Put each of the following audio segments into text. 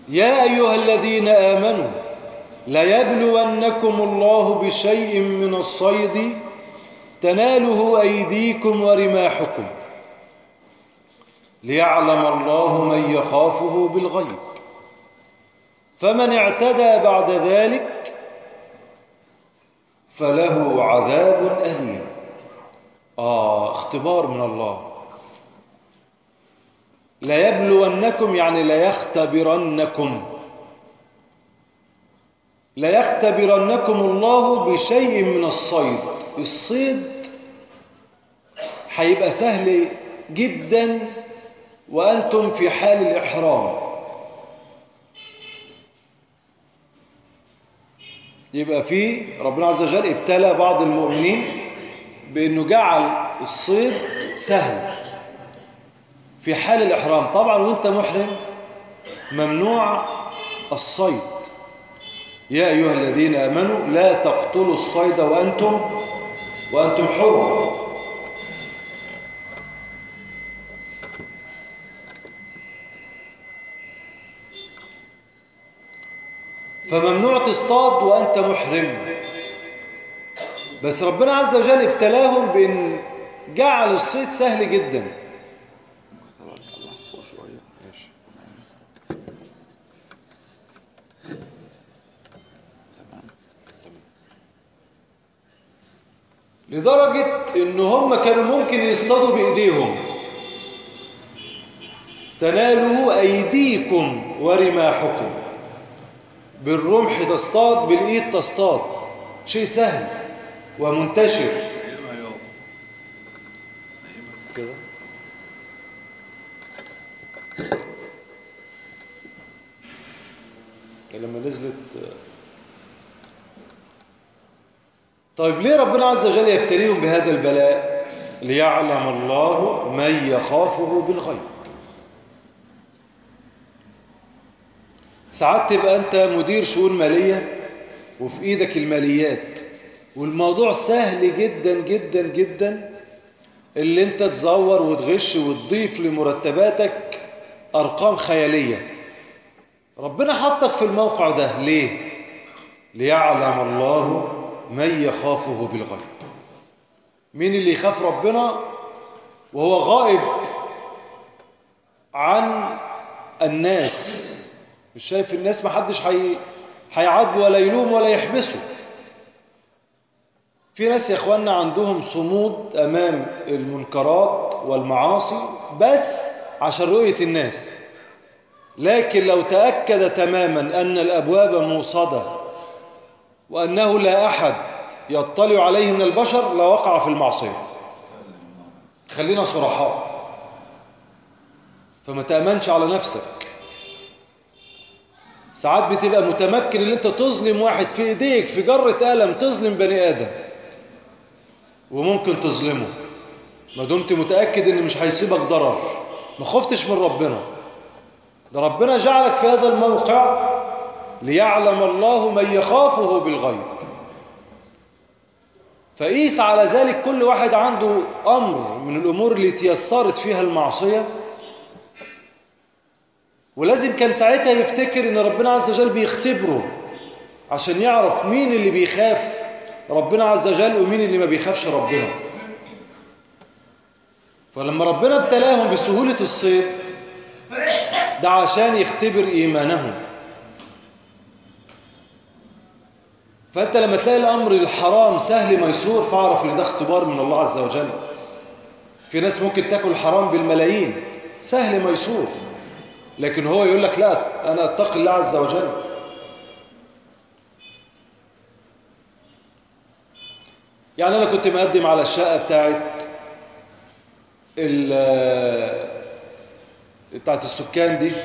يا أيها الذين آمنوا ليبلونكم الله بشيء من الصيد تناله أيديكم ورماحكم ليعلم الله من يخافه بالغيب فمن اعتدى بعد ذلك فله عذاب أليم آه اختبار من الله ليبلونكم يعني ليختبرنكم ليختبرنكم الله بشيء من الصيد الصيد هيبقى سهل جدا وأنتم في حال الإحرام يبقى في ربنا عز وجل ابتلى بعض المؤمنين بأنه جعل الصيد سهل في حال الإحرام طبعا وانت محرم ممنوع الصيد يا أيها الذين آمنوا لا تقتلوا الصيد وأنتم وأنتم حرم فممنوع تصطاد وأنت محرم بس ربنا عز وجل ابتلاهم بأن جعل الصيد سهل جدا فوق شوية ماشي لدرجة ان هم كانوا ممكن يصطادوا بايديهم تناله ايديكم ورماحكم بالرمح تصطاد بالايد تصطاد شيء سهل ومنتشر ايوه ايوه كده لما نزلت طيب ليه ربنا عز وجل يبتليهم بهذا البلاء ليعلم الله من يخافه بالغيب ساعات تبقى انت مدير شؤون مالية وفي ايدك الماليات والموضوع سهل جدا جدا جدا اللي انت تزور وتغش وتضيف لمرتباتك ارقام خيالية ربنا حطك في الموقع ده ليه ليعلم الله من يخافه بالغيب مين اللي يخاف ربنا وهو غائب عن الناس مش شايف الناس محدش حي... هيعاتبه ولا يلوم ولا يحبسه في ناس يا اخوانا عندهم صمود امام المنكرات والمعاصي بس عشان رؤية الناس لكن لو تأكد تماما أن الأبواب موصدة وأنه لا أحد يطلع عليه من البشر لوقع في المعصية خلينا صرحاء فما تأمنش على نفسك ساعات بتبقى متمكن ان انت تظلم واحد في ايديك في جرة قلم تظلم بني ادم وممكن تظلمه ما دمت متأكد ان مش هيسيبك ضرر ما خفتش من ربنا ده ربنا جعلك في هذا الموقع ليعلم الله من يخافه بالغيب فقيس على ذلك كل واحد عنده أمر من الأمور اللي تيسرت فيها المعصية ولازم كان ساعتها يفتكر ان ربنا عز وجل بيختبره عشان يعرف مين اللي بيخاف ربنا عز وجل ومين اللي ما بيخافش ربنا فلما ربنا ابتلاهم بسهولة الصيد ده عشان يختبر إيمانهم فأنت لما تلاقي الأمر الحرام سهل ميسور فاعرف ان ده اختبار من الله عز وجل في ناس ممكن تاكل حرام بالملايين سهل ميسور لكن هو يقول لك لا أنا أتقي الله عز وجل يعني أنا كنت مقدم على الشقة بتاعت بتاعت السكان دي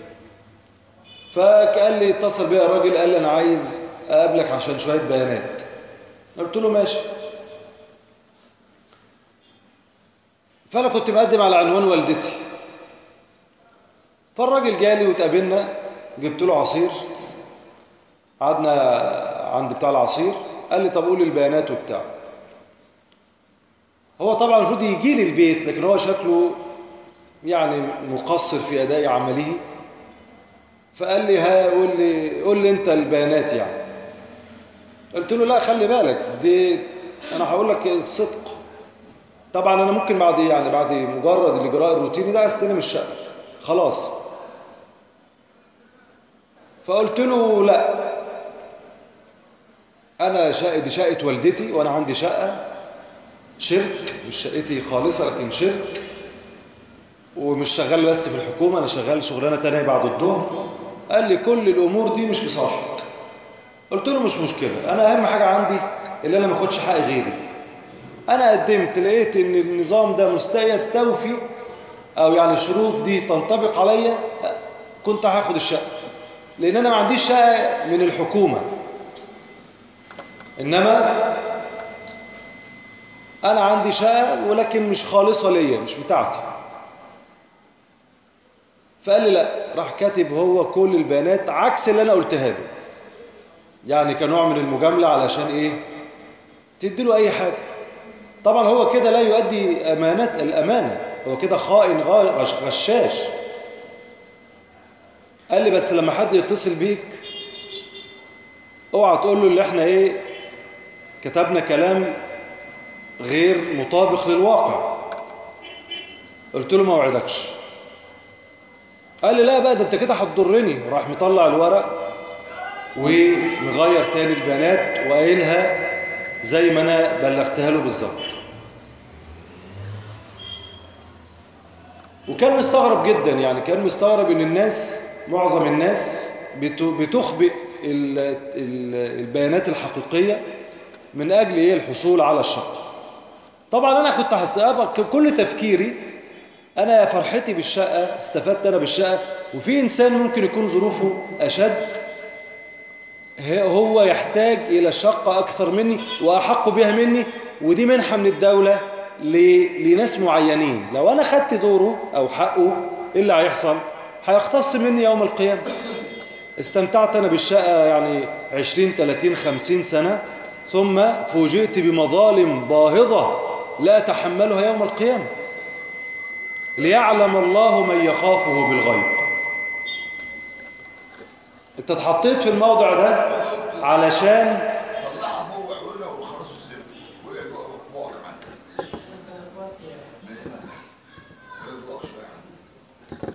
فقال لي اتصل بيا راجل قال لي أنا عايز أقابلك عشان شوية بيانات قلت له ماشي فأنا كنت مقدم على عنوان والدتي فالراجل جالي وتقابلنا جبت له عصير قعدنا عند بتاع العصير قال لي طب قول البيانات وبتاع هو طبعا المفروض يجي لي البيت لكن هو شكله يعني مقصر في أداء عمله فقال لي ها قول لي قول لي انت البيانات يعني قلت له لا خلي بالك دي انا هقول لك الصدق طبعا انا ممكن بعد يعني بعد مجرد الاجراء الروتيني ده استلم الشقه خلاص فقلت له لا انا شقه دي شقه والدتي وانا عندي شقه شرك مش شقتي خالصه لكن شرك ومش شغال بس في الحكومه انا شغال شغلانه تانية بعد الظهر قال لي كل الامور دي مش في صالحك قلت له مش مشكله انا اهم حاجه عندي اللي انا ما اخدش حق غيري انا قدمت لقيت ان النظام ده يستوفي او يعني الشروط دي تنطبق عليا كنت هاخد الشقه لان انا ما عنديش شقه من الحكومه انما انا عندي شقه ولكن مش خالصه ليا مش بتاعتي فقال لي لا راح كاتب هو كل البيانات عكس اللي انا قلتها له يعني كنوع من المجامله علشان ايه تدي له اي حاجه طبعا هو كده لا يؤدي امانات الامانه هو كده خائن غش غشاش قال لي بس لما حد يتصل بيك اوعى تقول له اللي احنا ايه كتبنا كلام غير مطابق للواقع قلت له ما اوعدكش قال لي لا بقى ده انت كده هتضرني راح مطلع الورق ومغير تاني البيانات وقايلها زي ما انا بلغتها له بالظبط وكان مستغرب جدا يعني كان مستغرب ان الناس معظم الناس بتخبئ البيانات الحقيقية من أجل إيه الحصول على الشقة طبعا أنا كنت هستقبل كل تفكيري أنا فرحتي بالشقة استفدت أنا بالشقة وفي إنسان ممكن يكون ظروفه أشد هو يحتاج إلى شقة أكثر مني وأحق بها مني ودي منحة من الدولة لناس معينين لو أنا خدت دوره أو حقه إيه اللي هيحصل هيختص مني يوم القيامة استمتعت أنا بالشقة يعني 20 30 50 سنة ثم فوجئت بمظالم باهظة لا أتحملها يوم القيامة ليعلم الله من يخافه بالغيب انت اتحطيت في الموضع ده علشان طلعها موع هنا وخلاص السلم وقع موع كمان ما يرضاش بقى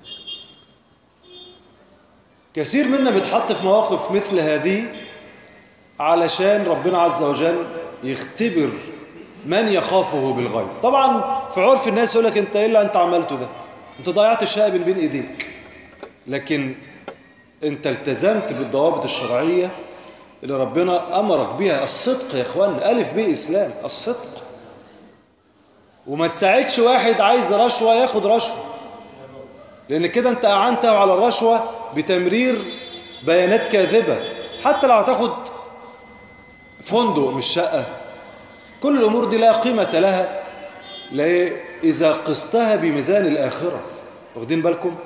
كثير منا بيتحط في مواقف مثل هذه علشان ربنا عز وجل يختبر من يخافه بالغيب طبعا في عرف الناس يقول لك انت ايه اللي انت عملته ده انت ضيعت الشقه بين بين ايديك لكن انت التزمت بالضوابط الشرعيه اللي ربنا امرك بها الصدق يا اخوانا الف ب اسلام الصدق وما تساعدش واحد عايز رشوه ياخد رشوه لان كده انت اعنته على الرشوه بتمرير بيانات كاذبه حتى لو هتاخد فندق مش شقه كل الامور دي لا قيمه لها لا اذا قستها بميزان الاخره واخدين بالكم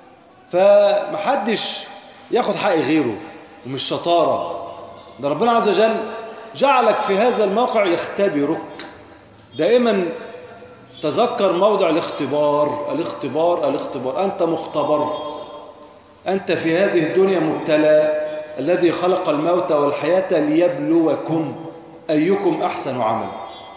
فمحدش ياخد حق غيره ومش شطاره ده ربنا عز وجل جعلك في هذا الموقع يختبرك دائما تذكر موضع الاختبار الاختبار الاختبار أنت مختبر أنت في هذه الدنيا مبتلى الذي خلق الموت والحياة ليبلوكم أيكم أحسن عملا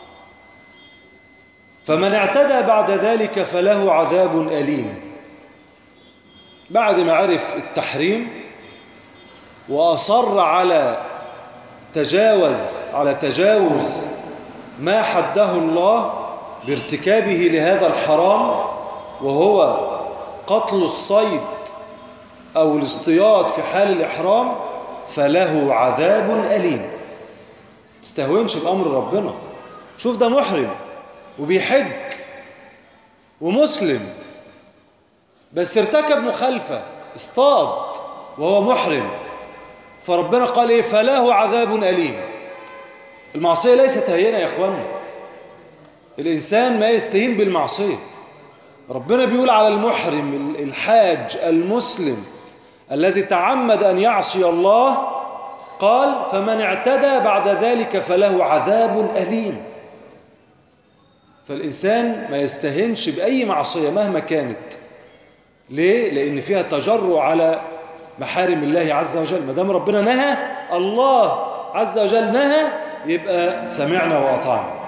فمن اعتدى بعد ذلك فله عذاب أليم بعد ما عرف التحريم وأصر على تجاوز على تجاوز ما حده الله بارتكابه لهذا الحرام وهو قتل الصيد أو الاصطياد في حال الإحرام فله عذاب أليم تستهونش بأمر ربنا شوف ده محرم وبيحج ومسلم بس ارتكب مخالفة اصطاد وهو محرم فربنا قال ايه فله عذاب أليم المعصية ليست هينة يا اخوانا الإنسان ما يستهين بالمعصية ربنا بيقول على المحرم الحاج المسلم الذي تعمد أن يعصي الله قال فمن اعتدى بعد ذلك فله عذاب أليم فالإنسان ما يستهنش بأي معصية مهما كانت ليه؟ لأن فيها تجرع على محارم الله عز وجل ما دام ربنا نهى الله عز وجل نهى يبقى سمعنا وأطعنا